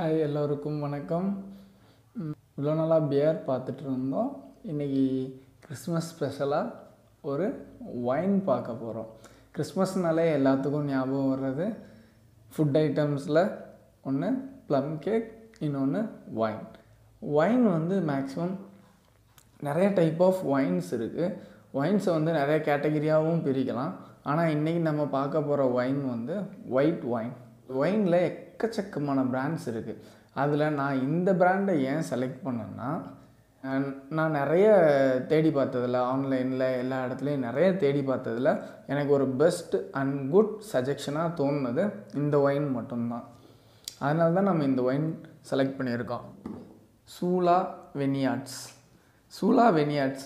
hi எல்லோருக்கும் வணக்கம் ம், இவ்வளோ நாளாக பியர் பார்த்துட்டு இருந்தோம் இன்றைக்கி கிறிஸ்மஸ் ஸ்பெஷலாக ஒரு ஒயின் பார்க்க போகிறோம் கிறிஸ்மஸ்னாலே எல்லாத்துக்கும் ஞாபகம் வர்றது ஃபுட் ஐட்டம்ஸில் ஒன்று ப்ளம் கேக் இன்னொன்று ஒயின் ஒயின் வந்து மேக்ஸிமம் நிறைய டைப் ஆஃப் ஒயின்ஸ் இருக்குது ஒயின்ஸை வந்து நிறைய கேட்டகரியாகவும் பிரிக்கலாம் ஆனால் இன்றைக்கி நம்ம பார்க்க போகிற ஒயின் வந்து ஒயிட் ஒயின் ஒயினில் எக்கச்சக்கமான பிராண்ட்ஸ் இருக்குது அதில் நான் இந்த பிராண்டை ஏன் செலக்ட் பண்ணேன்னா அஹ், நான் நிறைய தேடி பார்த்ததில் ஆன்லைனில் எல்லா இடத்துலையும் நிறைய தேடி பார்த்ததில் எனக்கு ஒரு பெஸ்ட் அண்ட் குட் சஜெஷனாக தோணுனது இந்த ஒயின் மட்டும்தான் அதனால தான் நம்ம இந்த ஒயின் செலக்ட் பண்ணியிருக்கோம் சூலா வெனியாட்ஸ் சூலா வெனியாட்ஸ்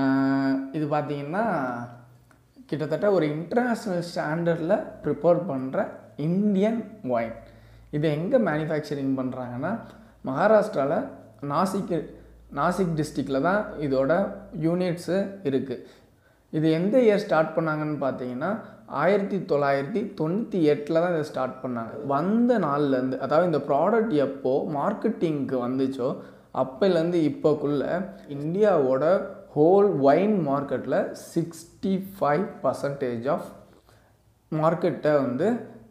இது பார்த்தீங்கன்னா கிட்டத்தட்ட ஒரு இன்டர்நேஷ்னல் ஸ்டாண்டர்டில் ப்ரிப்பேர் பண்ணுற இந்தியன் ஒயின் இது எங்கே மேனுஃபேக்சரிங் பண்ணுறாங்கன்னா மகாராஷ்டிராவில் நாசிக் நாசிக் டிஸ்ட்ரிக்டில் தான் இதோட யூனிட்ஸு இருக்குது இது எந்த இயர் ஸ்டார்ட் பண்ணாங்கன்னு பார்த்தீங்கன்னா ஆயிரத்தி தொள்ளாயிரத்தி தொண்ணூற்றி எட்டில் தான் இதை ஸ்டார்ட் பண்ணாங்க வந்த நாள்லேருந்து அதாவது இந்த ப்ராடக்ட் எப்போ மார்க்கெட்டிங்க்கு வந்துச்சோ அப்போலேருந்து இப்போக்குள்ள இந்தியாவோட ஹோல் ஒயின் மார்க்கெட்டில் சிக்ஸ்டி ஃபைவ் பர்சன்டேஜ் ஆஃப் மார்க்கெட்டை வந்து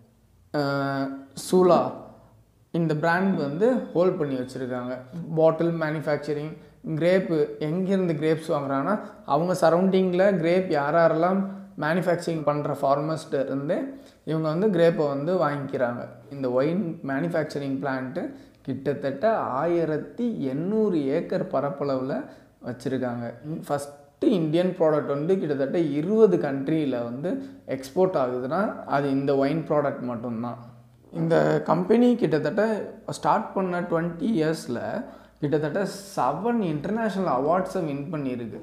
அஹ், சூலா இந்த பிராண்ட் வந்து ஹோல்ட் பண்ணி வச்சுருக்காங்க பாட்டில் மேனுஃபேக்சரிங் கிரேப்பு எங்கேருந்து கிரேப்ஸ் வாங்குறாங்கன்னா அவங்க சரௌண்டிங்கில் கிரேப் யார் யாரெல்லாம் மேனுஃபேக்சரிங் பண்ணுற ஃபார்மர்ஸ்ட்டு இருந்து இவங்க வந்து கிரேப்பை வந்து வாங்கிக்கிறாங்க இந்த ஒயின் மேனுஃபேக்சரிங் பிளான்ட்டு கிட்டத்தட்ட ஆயிரத்தி எண்ணூறு ஏக்கர் பரப்பளவில் வச்சுருக்காங்க ஃபஸ்ட்டு இந்தியன் ப்ராடக்ட் வந்து கிட்டத்தட்ட இருபது கண்ட்ரியில் வந்து எக்ஸ்போர்ட் ஆகுதுன்னா அது இந்த ஒயின் ப்ராடக்ட் மட்டும்தான் இந்த கம்பெனி கிட்டத்தட்ட ஸ்டார்ட் பண்ண டுவெண்ட்டி இயர்ஸில் கிட்டத்தட்ட செவன் இன்டர்நேஷ்னல் அவார்ட்ஸை வின் பண்ணியிருக்கு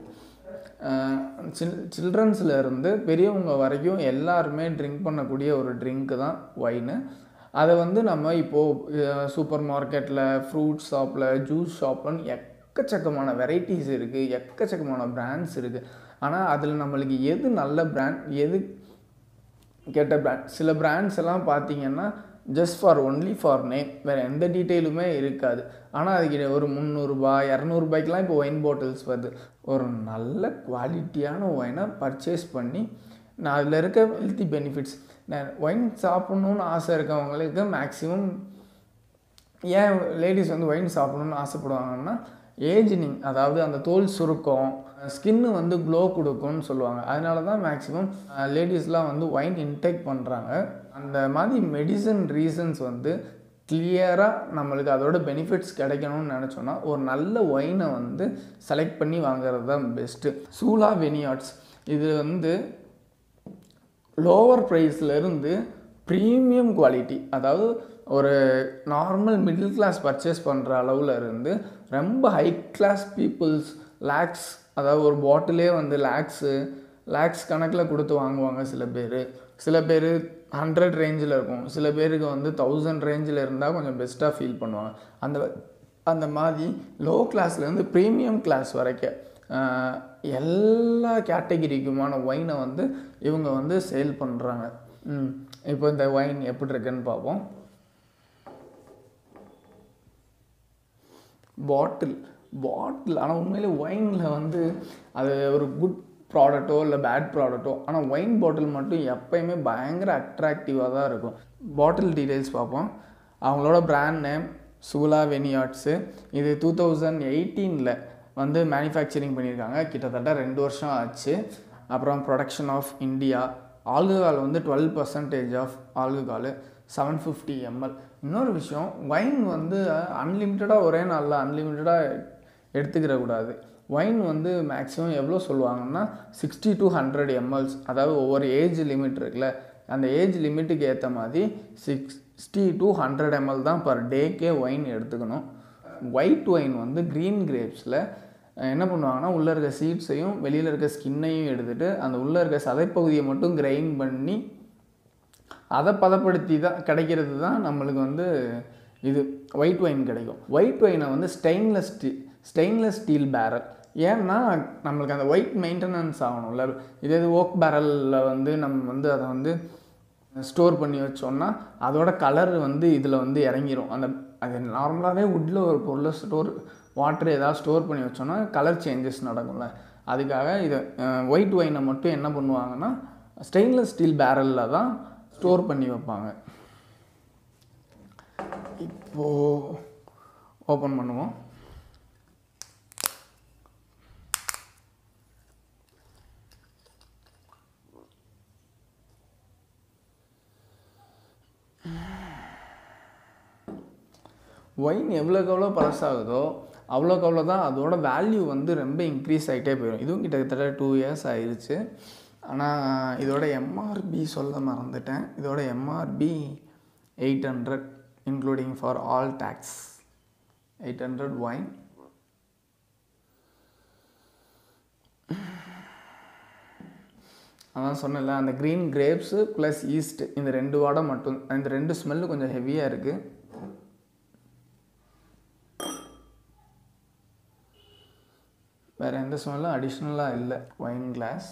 சில் சில்ட்ரன்ஸில் இருந்து பெரியவங்க வரைக்கும் எல்லாருமே ட்ரிங்க் பண்ணக்கூடிய ஒரு ட்ரிங்க்கு தான் ஒயின் அதை வந்து நம்ம இப்போது சூப்பர் மார்க்கெட்டில் ஃப்ரூட் ஷாப்பில் ஜூஸ் ஷாப்லன்னு எக்கச்சக்கமான வெரைட்டிஸ் இருக்குது எக்கச்சக்கமான பிராண்ட்ஸ் இருக்குது ஆனால் அதில் நம்மளுக்கு எது நல்ல பிராண்ட் எது கெட்ட பிராண்ட் சில பிராண்ட்ஸ் எல்லாம் பார்த்தீங்கன்னா just for only for name வேறு எந்த டீட்டெயிலுமே இருக்காது ஆனால் அதுக்கு ஒரு முந்நூறுரூபா இரநூறுபாய்க்கெலாம் இப்போ ஒயின் பாட்டில்ஸ் வருது ஒரு நல்ல குவாலிட்டியான ஒயினை பர்ச்சேஸ் பண்ணி நான் அதில் இருக்க ஹெல்த்தி பெனிஃபிட்ஸ் நான் ஒயின் சாப்பிட்ணுன்னு ஆசை இருக்கவங்களுக்கு மேக்ஸிமம் ஏன் லேடிஸ் வந்து ஒயின் சாப்பிடணும்னு ஆசைப்படுவாங்கன்னா ஏஜினிங் அதாவது அந்த தோல் சுருக்கம் ஸ்கின்னு வந்து க்ளோ கொடுக்கும்னு சொல்லுவாங்க அதனால தான் மேக்ஸிமம் லேடிஸ்லாம் வந்து ஒயின் இன்டேக் பண்ணுறாங்க அந்த மாதிரி மெடிசன் ரீசன்ஸ் வந்து கிளியராக நம்மளுக்கு அதோட பெனிஃபிட்ஸ் கிடைக்கணும்னு நினச்சோன்னா ஒரு நல்ல ஒயினை வந்து செலக்ட் பண்ணி வாங்குறது தான் பெஸ்ட்டு சூலா வெனியாட்ஸ் இது வந்து லோவர் ப்ரைஸ்லேருந்து ப்ரீமியம் குவாலிட்டி அதாவது ஒரு நார்மல் மிடில் கிளாஸ் பர்ச்சேஸ் பண்ணுற அளவில் இருந்து ரொம்ப ஹை கிளாஸ் பீப்புள்ஸ் லேக்ஸ் அதாவது ஒரு பாட்டிலே வந்து லேக்ஸு லேக்ஸ் கணக்கில் கொடுத்து வாங்குவாங்க சில பேர் சில பேர் ஹண்ட்ரட் ரேஞ்சில் இருக்கும் சில பேருக்கு வந்து தௌசண்ட் ரேஞ்சில் இருந்தால் கொஞ்சம் பெஸ்ட்டாக ஃபீல் பண்ணுவாங்க அந்த அந்த மாதிரி லோ கிளாஸ்லேருந்து ப்ரீமியம் கிளாஸ் வரைக்கும் ஆஹ், எல்லா கேட்டகிரிக்குமான ஒயினை வந்து இவங்க வந்து சேல் பண்ணுறாங்க ம் இப்போ இந்த ஒயின் எப்படி இருக்குன்னு பார்ப்போம் பாட்டில் பாட்டில் ஆனால் உண்மையிலே ஒயினில் வந்து அது ஒரு குட் ப்ராடக்ட்டோ இல்லை பேட் ப்ராடக்ட்டோ ஆனால் ஒயின் பாட்டில் மட்டும் எப்பயுமே பயங்கர அட்ராக்டிவாக தான் இருக்கும் பாட்டில் டீட்டெயில்ஸ் பார்ப்போம் அவங்களோட பிராண்ட் நேம் சூலா வெனியாட்ஸு இது டூ தௌசண்ட் எயிட்டீனில் வந்து மேனுஃபேக்சரிங் பண்ணியிருக்காங்க கிட்டத்தட்ட ரெண்டு வருஷம் ஆச்சு அப்புறம் ப்ரொடக்ஷன் ஆஃப் இந்தியா ஆல்கஹால் வந்து twelve percentage of alcohol seven fifty ML இன்னொரு விஷயம் ஒயின் வந்து அன்லிமிட்டடாக ஒரே நாளில் அன்லிமிட்டடாக எடுத்துக்கிற கூடாது ஒயின் வந்து மேக்ஸிமம் எவ்வளோ சொல்லுவாங்கன்னா சிக்ஸ்டி டு ஹண்ட்ரட் எம்எல்ஸ் அதாவது ஒவ்வொரு ஏஜ் லிமிட் இருக்குல்ல அந்த ஏஜ் லிமிட்டுக்கு ஏற்ற மாதிரி சிக்ஸ்டி டு ஹண்ட்ரட் எம்எல் தான் பர் டேக்கே ஒயின் எடுத்துக்கணும் ஒயிட் ஒயின் வந்து க்ரீன் கிரேப்ஸில் என்ன பண்ணுவாங்கன்னா உள்ளே இருக்க சீட்ஸையும் வெளியில் இருக்க ஸ்கின்னையும் எடுத்துகிட்டு அந்த உள்ளே இருக்க சதைப்பகுதியை மட்டும் கிரைண்ட் பண்ணி அதை பதப்படுத்தி தான் கிடைக்கிறது தான் நம்மளுக்கு வந்து இது ஒயிட் ஒயின் கிடைக்கும் ஒயிட் ஒயினை வந்து ஸ்டெயின்லெஸ் ஸ்டீ ஸ்டெயின்லெஸ் ஸ்டீல் பேரல் ஏன்னா நம்மளுக்கு அந்த ஒயிட் மெயின்டெனன்ஸ் ஆகணும்ல இதே இது ஓக் பேரலில் வந்து நம்ம வந்து அதை வந்து ஸ்டோர் பண்ணி வச்சோம்னா அதோட கலர் வந்து இதில் வந்து இறங்கிரும் அந்த அது நார்மலாகவே வுட்டில் ஒரு பொருளை ஸ்டோர் வாட்டர் ஏதாவது ஸ்டோர் பண்ணி வச்சோன்னா கலர் சேஞ்சஸ் நடக்கும்ல அதுக்காக இதை ஒயிட் ஒயினை மட்டும் என்ன பண்ணுவாங்கன்னா ஸ்டெயின்லெஸ் ஸ்டீல் பேரலில் தான் ஸ்டோர் பண்ணி வைப்பாங்க இப்போது ஓப்பன் பண்ணுவோம் ஒயின் எவ்வளோக்கு எவ்வளோ பழசாகுதோ அவ்வளோக்கு அவ்வளோ தான் அதோட வேல்யூ வந்து ரொம்ப இன்க்ரீஸ் ஆகிட்டே போயிடும் இதுவும் கிட்டத்தட்ட டூ இயர்ஸ் ஆயிடுச்சு ஆனால் இதோட எம்ஆர்பி சொல்ல மறந்துட்டேன் இதோட MRP eight hundred including for all tax eight hundred wine அதான் சொன்னேன்ல அந்த க்ரீன் கிரேப்ஸு ப்ளஸ் ஈஸ்ட் இந்த ரெண்டு வாடை மட்டும் இந்த ரெண்டு ஸ்மெல்லு கொஞ்சம் ஹெவியாக இருக்குது வேறு எந்த ஸ்மெல்லும் அடிஷ்னலாக இல்லை ஒயின் கிளாஸ்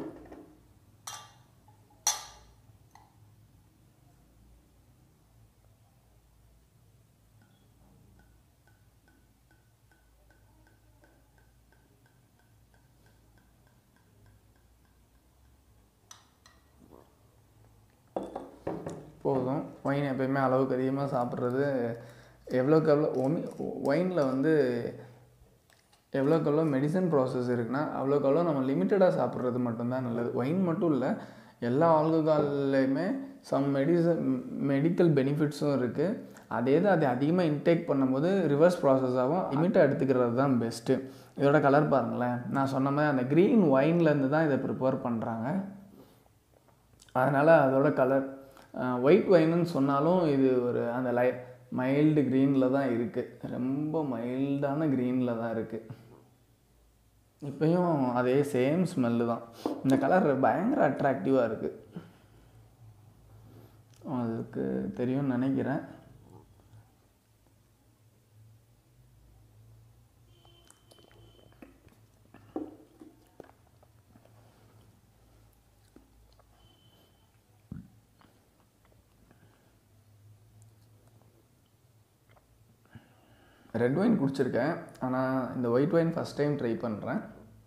போதும் ஒயின் எப்பயுமே அளவுக்கு அதிகமாக சாப்பிட்றது எவ்வளோக்கு எவ்வளோ ஒமி ஒயினில் வந்து எவ்வளோக்கு எவ்வளோ மெடிசன் ப்ராசஸ் இருக்குன்னா அவ்வளோக்கு எவ்வளோ நம்ம லிமிட்டடாக சாப்பிட்றது மட்டும்தான் நல்லது ஒயின் மட்டும் இல்லை எல்லா ஆல்கஹால்லையுமே சம் மெடிசன் மெடிக்கல் பெனிஃபிட்ஸும் இருக்குது அதே தான் அது அதிகமாக இன்டேக் பண்ணும்போது ரிவர்ஸ் ப்ராசஸாகவும் லிமிட்டாக எடுத்துக்கிறது தான் பெஸ்ட்டு இதோட கலர் பாருங்களேன் நான் சொன்ன மாதிரி அந்த க்ரீன் ஒயின்லேருந்து தான் இதை ப்ரிப்பேர் பண்ணுறாங்க அதனால் அதோட கலர் ஒயிட் ஒயின்னு சொன்னாலும் இது ஒரு அந்த லை மைல்டு க்ரீனில் தான் இருக்குது ரொம்ப மைல்டான க்ரீனில் தான் இருக்குது இப்பயும் அதே சேம் ஸ்மெல்லு தான் இந்த கலர் பயங்கர அட்ராக்டிவாக இருக்குது அதுக்கு தெரியும்னு நினைக்கிறேன் ரெட் ஒயின் குடிச்சிருக்கேன் ஆனால் இந்த white wine first time try பண்ணுறேன்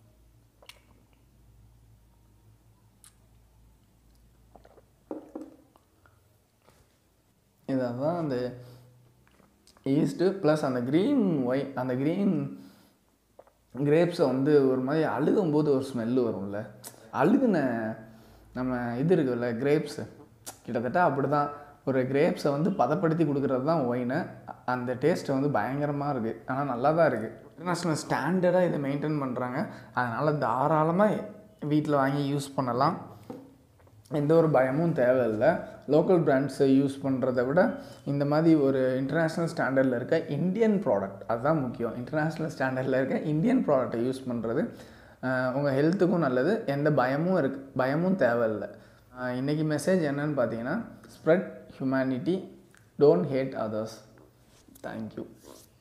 இதான் அந்த ஈஸ்ட்டு ப்ளஸ் அந்த க்ரீன் ஒய் அந்த க்ரீன் கிரேப்ஸை வந்து ஒரு மாதிரி அழுகும்போது ஒரு ஸ்மெல்லு வரும்ல அழுகுன நம்ம இது இருக்குல்ல கிரேப்ஸு கிட்டத்தட்ட அப்படி தான் ஒரு கிரேப்ஸை வந்து பதப்படுத்தி கொடுக்குறது தான் ஒயினு அந்த டேஸ்ட்டு வந்து பயங்கரமாக இருக்குது ஆனால் நல்லா தான் இருக்குது இன்டர்நேஷ்னல் ஸ்டாண்டர்டாக இதை மெயின்டைன் பண்ணுறாங்க அதனால் தாராளமாக வீட்டில் வாங்கி யூஸ் பண்ணலாம் எந்த ஒரு பயமும் தேவையில்லை லோக்கல் பிராண்ட்ஸை யூஸ் பண்ணுறத விட இந்த மாதிரி ஒரு இன்டர்நேஷ்னல் ஸ்டாண்டர்டில் இருக்க இந்தியன் ப்ராடக்ட் அதுதான் முக்கியம் இன்டர்நேஷ்னல் ஸ்டாண்டர்டில் இருக்க இந்தியன் ப்ராடக்டை யூஸ் பண்ணுறது உங்கள் ஹெல்த்துக்கும் நல்லது எந்த பயமும் இருக்கு பயமும் தேவையில்லை இன்றைக்கி மெசேஜ் என்னன்னு பார்த்தீங்கன்னா spread humanity don't hate others thank you